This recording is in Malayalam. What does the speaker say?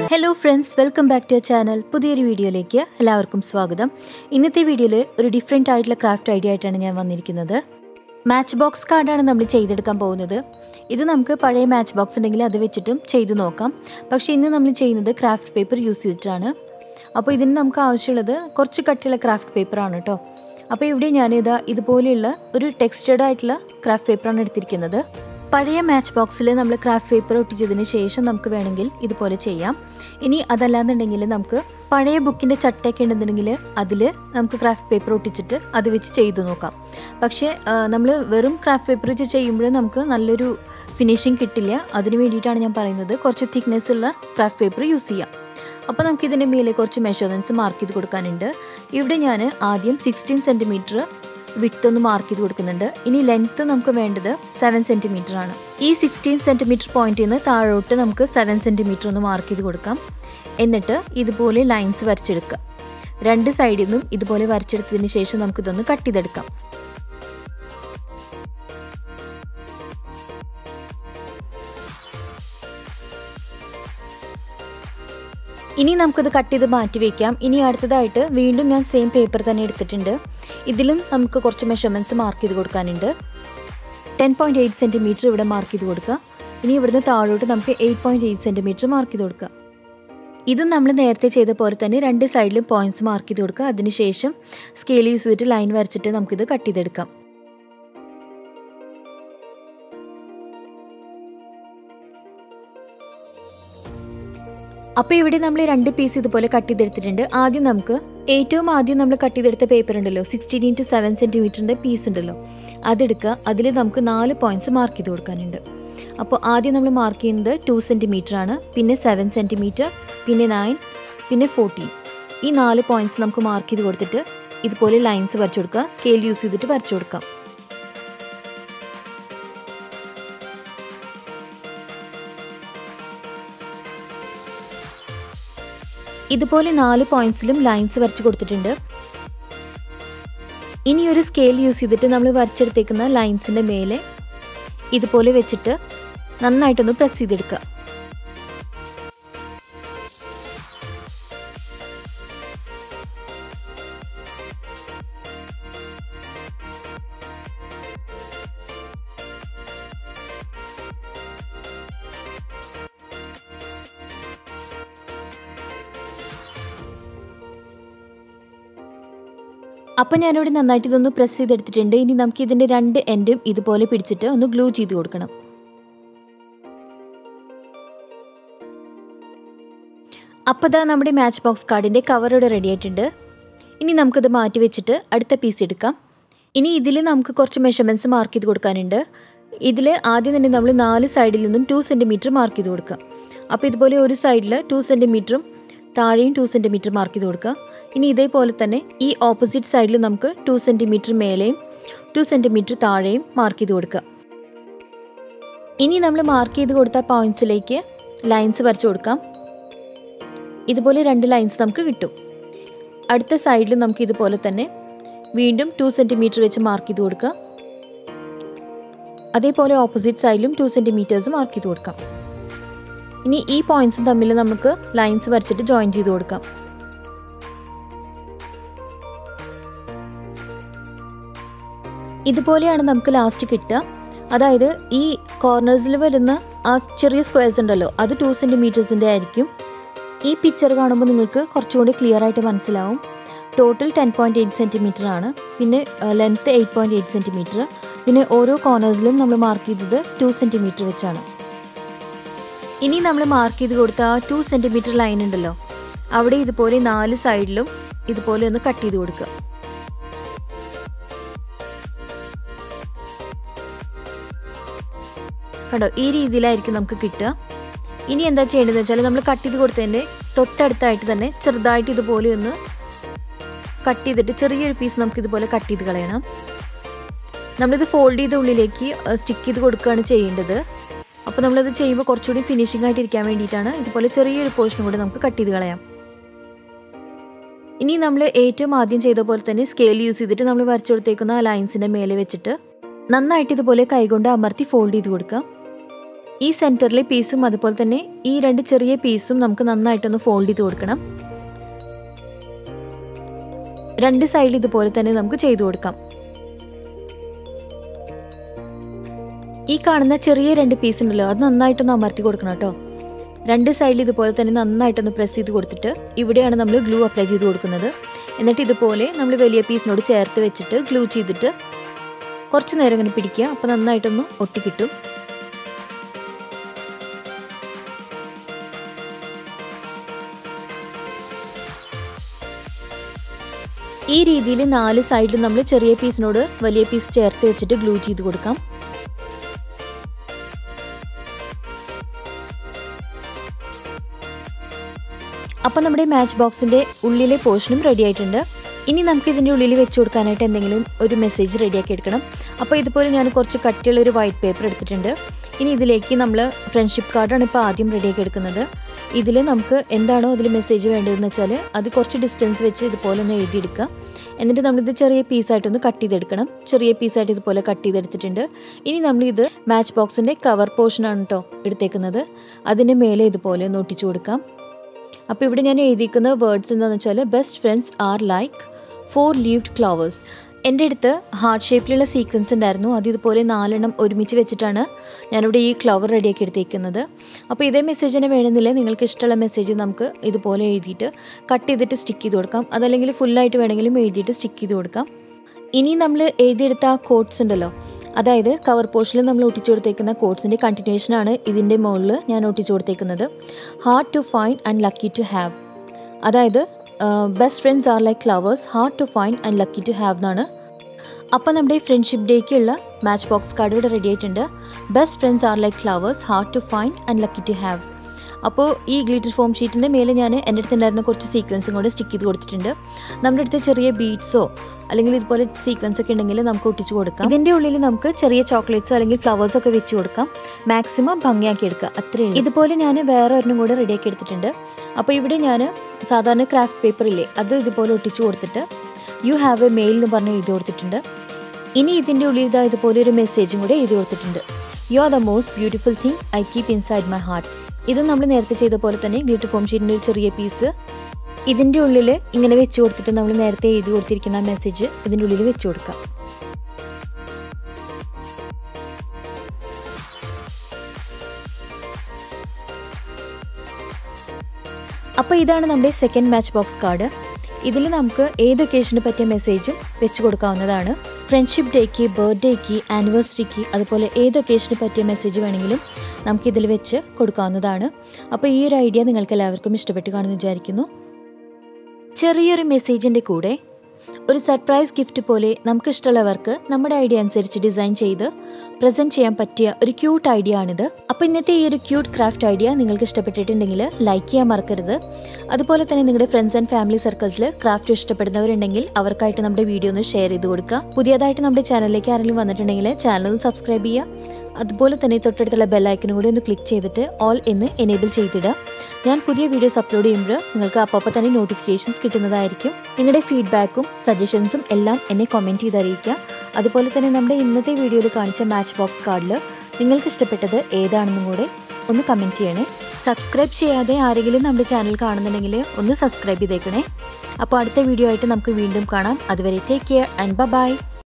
hello friends welcome back to channel പുതിയൊരു വീഡിയോയിലേക്ക് എല്ലാവർക്കും സ്വാഗതം ഇന്നത്തെ വീഡിയോയിൽ ഒരു ഡിഫറെൻ്റ് ആയിട്ടുള്ള ക്രാഫ്റ്റ് ഐഡിയ ആയിട്ടാണ് ഞാൻ വന്നിരിക്കുന്നത് മാച്ച് ബോക്സ് കാർഡാണ് നമ്മൾ ചെയ്തെടുക്കാൻ പോകുന്നത് ഇത് നമുക്ക് പഴയ മാച്ച് ബോക്സ് ഉണ്ടെങ്കിൽ അത് വെച്ചിട്ടും ചെയ്ത് നോക്കാം പക്ഷേ ഇന്ന് നമ്മൾ ചെയ്യുന്നത് ക്രാഫ്റ്റ് പേപ്പർ യൂസ് ചെയ്തിട്ടാണ് അപ്പോൾ ഇതിന് നമുക്ക് ആവശ്യമുള്ളത് കുറച്ച് കട്ടിയുള്ള ക്രാഫ്റ്റ് പേപ്പറാണ് കേട്ടോ അപ്പോൾ ഇവിടെ ഞാനിതാ ഇതുപോലെയുള്ള ഒരു ടെക്സ്റ്റേഡ് ആയിട്ടുള്ള ക്രാഫ്റ്റ് പേപ്പറാണ് എടുത്തിരിക്കുന്നത് പഴയ മാച്ച് ബോക്സിൽ നമ്മൾ ക്രാഫ്റ്റ് പേപ്പർ ഒട്ടിച്ചതിന് ശേഷം നമുക്ക് വേണമെങ്കിൽ ഇതുപോലെ ചെയ്യാം ഇനി അതല്ലാന്നുണ്ടെങ്കിൽ നമുക്ക് പഴയ ബുക്കിൻ്റെ ചട്ടയൊക്കെ ഉണ്ടെന്നുണ്ടെങ്കിൽ അതിൽ നമുക്ക് ക്രാഫ്റ്റ് പേപ്പർ ഒട്ടിച്ചിട്ട് അത് വെച്ച് ചെയ്തു നോക്കാം പക്ഷേ നമ്മൾ വെറും ക്രാഫ്റ്റ് പേപ്പർ വെച്ച് ചെയ്യുമ്പോൾ നമുക്ക് നല്ലൊരു ഫിനിഷിങ് കിട്ടില്ല അതിന് വേണ്ടിയിട്ടാണ് ഞാൻ പറയുന്നത് കുറച്ച് തിക്നെസ് ഉള്ള ക്രാഫ്റ്റ് പേപ്പർ യൂസ് ചെയ്യാം അപ്പോൾ നമുക്ക് ഇതിൻ്റെ മേലെ കുറച്ച് മെഷർമെൻറ്റ്സ് മാർക്ക് ചെയ്ത് കൊടുക്കാനുണ്ട് ഇവിടെ ഞാൻ ആദ്യം സിക്സ്റ്റീൻ സെൻറ്റിമീറ്റർ വിട്ട് ഒന്ന് മാർക്ക് ചെയ്ത് കൊടുക്കുന്നുണ്ട് ഇനി ലെങ്ത്ത് നമുക്ക് വേണ്ടത് സെവൻ സെൻറ്റിമീറ്റർ ആണ് ഈ സിക്സ്റ്റീൻ സെൻറ്റിമീറ്റർ പോയിന്റിൽ നിന്ന് താഴോട്ട് നമുക്ക് സെവൻ സെൻറ്റിമീറ്റർ ഒന്ന് മാർക്ക് ചെയ്ത് കൊടുക്കാം എന്നിട്ട് ഇതുപോലെ ലൈൻസ് വരച്ചെടുക്കുക രണ്ട് സൈഡിൽ നിന്നും ഇതുപോലെ വരച്ചെടുത്തതിന് ശേഷം നമുക്കിതൊന്ന് കട്ട് ചെയ്തെടുക്കാം ഇനി നമുക്കിത് കട്ട് ചെയ്ത് മാറ്റി വയ്ക്കാം ഇനി അടുത്തതായിട്ട് വീണ്ടും ഞാൻ സെയിം പേപ്പർ തന്നെ എടുത്തിട്ടുണ്ട് ഇതിലും നമുക്ക് കുറച്ച് മെഷർമെൻറ്റ്സ് മാർക്ക് ചെയ്ത് കൊടുക്കാനുണ്ട് ടെൻ പോയിൻറ്റ് എയ്റ്റ് സെൻറ്റിമീറ്റർ ഇവിടെ മാർക്ക് ചെയ്ത് കൊടുക്കുക ഇനി ഇവിടുന്ന് താഴോട്ട് നമുക്ക് eight point eight centimetre mark ചെയ്ത് കൊടുക്കുക ഇതും നമ്മൾ നേരത്തെ ചെയ്ത പോലെ തന്നെ രണ്ട് സൈഡിലും പോയിന്റ്സ് മാർക്ക് ചെയ്ത് കൊടുക്കുക അതിനുശേഷം സ്കെയിൽ യൂസ് ചെയ്തിട്ട് ലൈൻ വരച്ചിട്ട് നമുക്കിത് കട്ട് ചെയ്തെടുക്കാം അപ്പോൾ ഇവിടെ നമ്മൾ രണ്ട് പീസ് ഇതുപോലെ കട്ട് ചെയ്തെടുത്തിട്ടുണ്ട് ആദ്യം നമുക്ക് ഏറ്റവും ആദ്യം നമ്മൾ കട്ട് ചെയ്തെടുത്ത പേപ്പർ ഉണ്ടല്ലോ സിക്സ്റ്റീൻ ഇൻറ്റു സെവൻ സെൻറ്റിമീറ്ററിൻ്റെ പീസ് ഉണ്ടല്ലോ അതെടുക്കുക അതിൽ നമുക്ക് നാല് പോയിന്റ്സ് മാർക്ക് ചെയ്ത് കൊടുക്കാനുണ്ട് അപ്പോൾ ആദ്യം നമ്മൾ മാർക്ക് ചെയ്യുന്നത് ടു സെൻറ്റിമീറ്റർ ആണ് പിന്നെ സെവൻ സെൻറ്റിമീറ്റർ പിന്നെ നയൻ പിന്നെ ഫോർട്ടീൻ ഈ നാല് പോയിന്റ്സ് നമുക്ക് മാർക്ക് ചെയ്ത് കൊടുത്തിട്ട് ഇതുപോലെ ലൈൻസ് വരച്ചു കൊടുക്കുക സ്കെയിൽ യൂസ് ചെയ്തിട്ട് വരച്ചു കൊടുക്കാം ഇതുപോലെ നാല് പോയിന്റ്സിലും ലൈൻസ് വരച്ച് കൊടുത്തിട്ടുണ്ട് ഇനി ഒരു സ്കെയിൽ യൂസ് ചെയ്തിട്ട് നമ്മൾ വരച്ചെടുത്തേക്കുന്ന ലൈൻസിൻ്റെ മേലെ ഇതുപോലെ വെച്ചിട്ട് നന്നായിട്ടൊന്ന് പ്രസ് ചെയ്തെടുക്കുക അപ്പോൾ ഞാനിവിടെ നന്നായിട്ട് ഇതൊന്ന് പ്രസ് ചെയ്തെടുത്തിട്ടുണ്ട് ഇനി നമുക്ക് ഇതിൻ്റെ രണ്ട് എൻഡും ഇതുപോലെ പിടിച്ചിട്ട് ഒന്ന് ഗ്ലൂ ചെയ്ത് കൊടുക്കണം അപ്പോൾ ഇതാ നമ്മുടെ മാച്ച് ബോക്സ് കാർഡിൻ്റെ കവർ ഇവിടെ റെഡി ആയിട്ടുണ്ട് ഇനി നമുക്കിത് മാറ്റി വെച്ചിട്ട് അടുത്ത പീസ് എടുക്കാം ഇനി ഇതിൽ നമുക്ക് കുറച്ച് മെഷർമെൻറ്റ്സ് മാർക്ക് ചെയ്ത് കൊടുക്കാനുണ്ട് ഇതിൽ ആദ്യം തന്നെ നമ്മൾ നാല് സൈഡിൽ നിന്നും ടു സെൻറ്റിമീറ്റർ മാർക്ക് ചെയ്ത് കൊടുക്കുക അപ്പോൾ ഇതുപോലെ ഒരു സൈഡിൽ ടു സെൻറ്റിമീറ്ററും താഴെയും ടു സെൻറ്റിമീറ്റർ മാർക്ക് ചെയ്ത് കൊടുക്കുക ഇനി ഇതേപോലെ തന്നെ ഈ ഓപ്പോസിറ്റ് സൈഡിൽ നമുക്ക് ടു സെൻറ്റിമീറ്റർ മേലെയും ടു സെൻറ്റിമീറ്റർ താഴെയും മാർക്ക് ചെയ്ത് കൊടുക്കുക ഇനി നമ്മൾ മാർക്ക് ചെയ്ത് കൊടുത്ത പോയിന്റ്സിലേക്ക് ലൈൻസ് വരച്ചു കൊടുക്കാം ഇതുപോലെ രണ്ട് ലൈൻസ് നമുക്ക് കിട്ടും അടുത്ത സൈഡിൽ നമുക്ക് ഇതുപോലെ തന്നെ വീണ്ടും ടു സെൻറ്റിമീറ്റർ വെച്ച് മാർക്ക് ചെയ്ത് കൊടുക്കുക അതേപോലെ ഓപ്പോസിറ്റ് സൈഡിലും ടു സെൻറ്റിമീറ്റേഴ്സ് മാർക്ക് ചെയ്ത് കൊടുക്കാം ഇനി ഈ പോയിന്റ്സും തമ്മിൽ നമുക്ക് ലൈൻസ് വരച്ചിട്ട് ജോയിൻ ചെയ്ത് കൊടുക്കാം ഇതുപോലെയാണ് നമുക്ക് ലാസ്റ്റ് കിട്ടുക അതായത് ഈ കോർണേഴ്സിൽ വരുന്ന ആ ചെറിയ സ്ക്വയർസ് ഉണ്ടല്ലോ അത് ടു സെൻറ്റിമീറ്റേഴ്സിൻ്റെ ആയിരിക്കും ഈ പിക്ചർ കാണുമ്പോൾ നിങ്ങൾക്ക് കുറച്ചുകൂടി ക്ലിയർ ആയിട്ട് മനസ്സിലാവും total ten point eight centimetre ആണ് പിന്നെ length eight point eight centimetre പിന്നെ ഓരോ കോർണേഴ്സിലും നമ്മൾ മാർക്ക് ചെയ്തത് ടു സെൻറ്റിമീറ്റർ വെച്ചാണ് ഇനി നമ്മൾ മാർക്ക് ചെയ്ത് കൊടുത്ത ആ ടു സെൻറ്റിമീറ്റർ ലൈൻ ഉണ്ടല്ലോ അവിടെ ഇതുപോലെ നാല് സൈഡിലും ഇതുപോലെ ഒന്ന് കട്ട് ചെയ്ത് കൊടുക്കുക കണ്ടോ ഈ രീതിയിലായിരിക്കും നമുക്ക് കിട്ടുക ഇനി എന്താ ചെയ്യേണ്ടതെന്ന് വെച്ചാൽ നമ്മൾ കട്ട് ചെയ്ത് കൊടുത്തതിൻ്റെ തൊട്ടടുത്തായിട്ട് തന്നെ ചെറുതായിട്ട് ഇതുപോലെ ഒന്ന് കട്ട് ചെയ്തിട്ട് ചെറിയൊരു പീസ് നമുക്ക് ഇതുപോലെ കട്ട് ചെയ്ത് കളയണം നമ്മളിത് ഫോൾഡ് ചെയ്ത ഉള്ളിലേക്ക് സ്റ്റിക്ക് ചെയ്ത് കൊടുക്കുകയാണ് ചെയ്യേണ്ടത് അപ്പോൾ നമ്മളിത് ചെയ്യുമ്പോൾ കുറച്ചുകൂടി ഫിനിഷിംഗ് ആയിട്ട് ഇരിക്കാൻ വേണ്ടിയിട്ടാണ് ഇതുപോലെ ചെറിയൊരു പോർഷൻ കൂടി നമുക്ക് കട്ട് ചെയ്ത് കളയാം ഇനി നമ്മൾ ഏറ്റവും ആദ്യം ചെയ്ത പോലെ തന്നെ സ്കെയിൽ യൂസ് ചെയ്തിട്ട് നമ്മൾ വരച്ചു കൊടുത്തേക്കുന്ന ആ ലൈൻസിൻ്റെ മേലെ വെച്ചിട്ട് നന്നായിട്ട് ഇതുപോലെ കൈകൊണ്ട് അമർത്തി ഫോൾഡ് ചെയ്ത് കൊടുക്കാം ഈ സെൻറ്ററിലെ പീസും അതുപോലെ തന്നെ ഈ രണ്ട് ചെറിയ പീസും നമുക്ക് നന്നായിട്ടൊന്ന് ഫോൾഡ് ചെയ്ത് കൊടുക്കണം രണ്ട് സൈഡിൽ ഇതുപോലെ തന്നെ നമുക്ക് ചെയ്തു കൊടുക്കാം ഈ കാണുന്ന ചെറിയ രണ്ട് പീസ് ഉണ്ടല്ലോ അത് നന്നായിട്ടൊന്ന് അമർത്തി കൊടുക്കണം കേട്ടോ രണ്ട് സൈഡിൽ ഇതുപോലെ തന്നെ നന്നായിട്ടൊന്ന് പ്രസ് ചെയ്ത് കൊടുത്തിട്ട് ഇവിടെയാണ് നമ്മൾ ഗ്ലൂ അപ്ലൈ ചെയ്ത് കൊടുക്കുന്നത് എന്നിട്ട് ഇതുപോലെ നമ്മൾ വലിയ പീസിനോട് ചേർത്ത് വെച്ചിട്ട് ഗ്ലൂ ചെയ്തിട്ട് കുറച്ച് നേരം ഇങ്ങനെ പിടിക്കുക അപ്പോൾ നന്നായിട്ടൊന്ന് ഒട്ടിക്കിട്ടും ഈ രീതിയിൽ നാല് സൈഡിൽ നമ്മൾ ചെറിയ പീസിനോട് വലിയ പീസ് ചേർത്ത് വെച്ചിട്ട് ഗ്ലൂ ചെയ്ത് കൊടുക്കാം അപ്പോൾ നമ്മുടെ മാച്ച് ബോക്സിൻ്റെ ഉള്ളിലെ പോർഷനും റെഡി ആയിട്ടുണ്ട് ഇനി നമുക്ക് ഇതിൻ്റെ ഉള്ളിൽ വെച്ച് കൊടുക്കാനായിട്ട് എന്തെങ്കിലും ഒരു മെസ്സേജ് റെഡിയാക്കി എടുക്കണം അപ്പോൾ ഇതുപോലെ ഞാൻ കുറച്ച് കട്ടിയുള്ള ഒരു വൈറ്റ് പേപ്പർ എടുത്തിട്ടുണ്ട് ഇനി ഇതിലേക്ക് നമ്മൾ ഫ്രണ്ട്ഷിപ്പ് കാർഡാണ് ഇപ്പോൾ ആദ്യം റെഡിയാക്കി എടുക്കുന്നത് ഇതിൽ നമുക്ക് എന്താണോ അതിൽ മെസ്സേജ് വേണ്ടതെന്ന് വെച്ചാൽ അത് കുറച്ച് ഡിസ്റ്റൻസ് വെച്ച് ഇതുപോലെ ഒന്ന് എഴുതിയെടുക്കുക എന്നിട്ട് നമ്മളിത് ചെറിയ പീസായിട്ടൊന്ന് കട്ട് ചെയ്തെടുക്കണം ചെറിയ പീസായിട്ട് ഇതുപോലെ കട്ട് ചെയ്തെടുത്തിട്ടുണ്ട് ഇനി നമ്മളിത് മാച്ച് ബോക്സിൻ്റെ കവർ പോർഷനാണ് കേട്ടോ എടുത്തേക്കുന്നത് അതിൻ്റെ മേലെ ഇതുപോലെ ഒന്ന് ഒട്ടിച്ചു കൊടുക്കാം അപ്പോൾ ഇവിടെ ഞാൻ എഴുതിയിരിക്കുന്ന വേർഡ്സ് എന്താണെന്ന് വെച്ചാൽ best friends are like four leaved flowers എൻ്റെ അടുത്ത് ഹാർട്ട് ഷേപ്പിലുള്ള സീക്വൻസ് ഉണ്ടായിരുന്നു അത് ഇതുപോലെ നാലെണ്ണം ഒരുമിച്ച് വെച്ചിട്ടാണ് ഞാനിവിടെ ഈ ഫ്ലവർ റെഡിയാക്കി എടുത്തേക്കുന്നത് അപ്പോൾ ഇതേ മെസ്സേജ് തന്നെ വേണമെന്നില്ല നിങ്ങൾക്ക് ഇഷ്ടമുള്ള മെസ്സേജ് നമുക്ക് ഇതുപോലെ എഴുതിയിട്ട് കട്ട് ചെയ്തിട്ട് സ്റ്റിക്ക് ചെയ്ത് കൊടുക്കാം അതല്ലെങ്കിൽ ഫുള്ളായിട്ട് വേണമെങ്കിലും എഴുതിയിട്ട് സ്റ്റിക്ക് ചെയ്ത് കൊടുക്കാം ഇനി നമ്മൾ എഴുതിയെടുത്ത ആ കോഡ്സ് ഉണ്ടല്ലോ അതായത് കവർ പോർഷനിൽ നമ്മൾ ഒട്ടിച്ചു കൊടുത്തേക്കുന്ന കോഡ്സിൻ്റെ കണ്ടിന്യൂഷനാണ് ഇതിൻ്റെ മുകളിൽ ഞാൻ ഒട്ടിച്ചു കൊടുത്തേക്കുന്നത് hard to find and lucky to have അതായത് best friends are like flowers hard to find and lucky to have എന്നാണ് അപ്പോൾ നമ്മുടെ ഫ്രണ്ട്ഷിപ്പ് ഡേക്കുള്ള മാച്ച് ബോക്സ് കാർഡ് ഇവിടെ റെഡി ആയിട്ടുണ്ട് best friends are like flowers hard to find and lucky to have അപ്പോൾ ഈ ഗ്ലിറ്റർ ഫോം ഷീറ്റിൻ്റെ മേലെ ഞാൻ എൻ്റെ അടുത്ത് ഉണ്ടായിരുന്ന കുറച്ച് സീക്വൻസും കൂടെ സ്റ്റിക്ക് ചെയ്ത് കൊടുത്തിട്ടുണ്ട് നമ്മുടെ അടുത്ത് ചെറിയ ബീഡ്സോ അല്ലെങ്കിൽ ഇതുപോലെ സീക്വൻസ് ഒക്കെ ഉണ്ടെങ്കിൽ നമുക്ക് ഒട്ടിച്ചു കൊടുക്കാം ഇതിൻ്റെ ഉള്ളിൽ നമുക്ക് ചെറിയ ചോക്ലേറ്റ്സോ അല്ലെങ്കിൽ ഫ്ലവേഴ്സോ ഒക്കെ വെച്ച് കൊടുക്കാം മാക്സിമം ഭംഗിയാക്കി എടുക്കുക അത്രയും ഇതുപോലെ ഞാൻ വേറെ ഒരെണ്ണം കൂടെ റെഡിയാക്കി എടുത്തിട്ടുണ്ട് അപ്പോൾ ഇവിടെ ഞാൻ സാധാരണ ക്രാഫ്റ്റ് പേപ്പറില്ലേ അത് ഇതുപോലെ ഒട്ടിച്ചു കൊടുത്തിട്ട് യു ഹാവ് എ മെയിൽ എന്ന് പറഞ്ഞ് എഴുതി കൊടുത്തിട്ടുണ്ട് ഇനി ഇതിൻ്റെ ഉള്ളിൽ ഇതാ ഇതുപോലെ ഒരു മെസ്സേജും കൂടെ എഴുതി കൊടുത്തിട്ടുണ്ട് you are the most beautiful thing I keep inside my heart ഇത് നമ്മൾ നേരത്തെ ചെയ്ത പോലെ തന്നെ ഗ്ലിറ്റർ ഫോം ഷീറ്റിൻ്റെ ഒരു ചെറിയ പീസ് ഇതിൻ്റെ ഉള്ളിൽ ഇങ്ങനെ വെച്ച് കൊടുത്തിട്ട് നമ്മൾ നേരത്തെ എഴുതി കൊടുത്തിരിക്കുന്ന മെസ്സേജ് ഇതിൻ്റെ ഉള്ളിൽ വെച്ച് കൊടുക്കാം അപ്പോൾ ഇതാണ് നമ്മുടെ സെക്കൻഡ് മാച്ച് ബോക്സ് കാർഡ് ഇതിൽ നമുക്ക് ഏത് ഒക്കേഷന് പറ്റിയ മെസ്സേജും വെച്ച് കൊടുക്കാവുന്നതാണ് ഫ്രണ്ട്ഷിപ്പ് ഡേക്ക് ബർത്ത്ഡേക്ക് ആനിവേഴ്സറിക്ക് അതുപോലെ ഏത് ഒക്കേഷന് പറ്റിയ മെസ്സേജ് വേണമെങ്കിലും നമുക്ക് ഇതിൽ വെച്ച് കൊടുക്കാവുന്നതാണ് അപ്പോൾ ഈ ഒരു ഐഡിയ നിങ്ങൾക്ക് എല്ലാവർക്കും ഇഷ്ടപ്പെട്ട് കാണുമെന്ന് വിചാരിക്കുന്നു ചെറിയൊരു മെസ്സേജിൻ്റെ കൂടെ ഒരു സർപ്രൈസ് ഗിഫ്റ്റ് പോലെ നമുക്ക് ഇഷ്ടമുള്ളവർക്ക് നമ്മുടെ ഐഡിയ അനുസരിച്ച് ഡിസൈൻ ചെയ്ത് പ്രസൻറ്റ് ചെയ്യാൻ പറ്റിയ ഒരു ക്യൂട്ട് ഐഡിയ ആണിത് അപ്പോൾ ഇന്നത്തെ ഈ ഒരു ക്യൂട്ട് ക്രാഫ്റ്റ് ഐഡിയ നിങ്ങൾക്ക് ഇഷ്ടപ്പെട്ടിട്ടുണ്ടെങ്കിൽ ലൈക്ക് ചെയ്യാൻ മറക്കരുത് അതുപോലെ തന്നെ നിങ്ങളുടെ ഫ്രണ്ട്സ് ആൻഡ് ഫാമിലി സർക്കിൾസിൽ ക്രാഫ്റ്റ് ഇഷ്ടപ്പെടുന്നവരുണ്ടെങ്കിൽ അവർക്കായിട്ട് നമ്മുടെ വീഡിയോ ഒന്ന് ഷെയർ ചെയ്ത് കൊടുക്കുക പുതിയതായിട്ട് നമ്മുടെ ചാനലിലേക്ക് ആരെങ്കിലും വന്നിട്ടുണ്ടെങ്കിൽ ചാനൽ ഒന്ന് സബ്സ്ക്രൈബ് ചെയ്യുക അതുപോലെ തന്നെ തൊട്ടടുത്തുള്ള ബെല്ലൈക്കനും കൂടി ഒന്ന് ക്ലിക്ക് ചെയ്തിട്ട് ഓൾ എന്ന് എനേബിൾ ചെയ്തിടുക ഞാൻ പുതിയ വീഡിയോസ് അപ്ലോഡ് ചെയ്യുമ്പോൾ നിങ്ങൾക്ക് അപ്പോൾ തന്നെ നോട്ടിഫിക്കേഷൻസ് കിട്ടുന്നതായിരിക്കും നിങ്ങളുടെ ഫീഡ്ബാക്കും സജഷൻസും എല്ലാം എന്നെ കമൻറ്റ് ചെയ്ത് അറിയിക്കുക അതുപോലെ തന്നെ നമ്മുടെ ഇന്നത്തെ വീഡിയോയിൽ കാണിച്ച മാച്ച് ബോക്സ് കാർഡിൽ നിങ്ങൾക്ക് ഇഷ്ടപ്പെട്ടത് ഏതാണെന്നും കൂടെ ഒന്ന് കമൻറ്റ് ചെയ്യണേ സബ്സ്ക്രൈബ് ചെയ്യാതെ ആരെങ്കിലും നമ്മുടെ ചാനൽ കാണുന്നുണ്ടെങ്കിൽ ഒന്ന് സബ്സ്ക്രൈബ് ചെയ്തേക്കണേ അപ്പോൾ അടുത്ത വീഡിയോ ആയിട്ട് നമുക്ക് വീണ്ടും കാണാം അതുവരെ ടേക്ക് കെയർ ആൻഡ് ബൈ